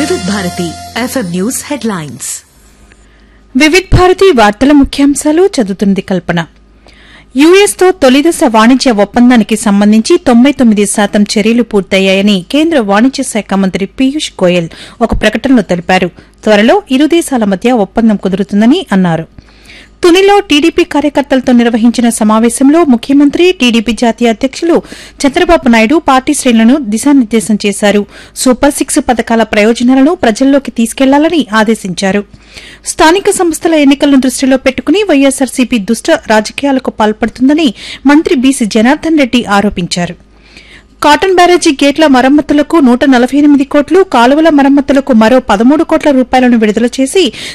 వివిధ Bharati FM news headlines Vividh Bharati వార్తల ముఖ్యాంశాలు చదువుతుంది కల్పన యుఎస్తో తొలిదశ వాణిజ్య ఒప్పందానికి సంబంధించి తొంభై తొమ్మిది శాతం చర్యలు పూర్తయ్యాయని కేంద్ర వాణిజ్య శాఖ మంత్రి పీయూష్ గోయల్ ఒక ప్రకటనలో తెలిపారు త్వరలో ఇరు దేశాల మధ్య ఒప్పందం కుదురుతుందని అన్నారు తునిలో టీడీపీ కార్యకర్తలతో నిర్వహించిన సమావేశంలో ముఖ్యమంత్రి టీడీపీ జాతీయ అధ్యకులు చంద్రబాబు నాయుడు పార్టీ శ్రేణులను దిశానిర్దేశం చేశారు సూపర్ సిక్స్ పథకాల ప్రయోజనాలను ప్రజల్లోకి తీసుకెళ్లాలని ఆదేశించారు స్థానిక సంస్థల ఎన్నికలను దృష్టిలో పెట్టుకుని వైఎస్సార్సీపీ దుష్ట రాజకీయాలకు పాల్పడుతుందని మంత్రి బీసీ జనార్దన్ రెడ్డి ఆరోపించారు కాటన్ బ్యారేజీ గేట్ల మరమ్మతులకు నూట నలభై ఎనిమిది కోట్లు కాలువల మరమ్మతులకు మరో పదమూడు కోట్ల రూపాయలను విడుదల చేసి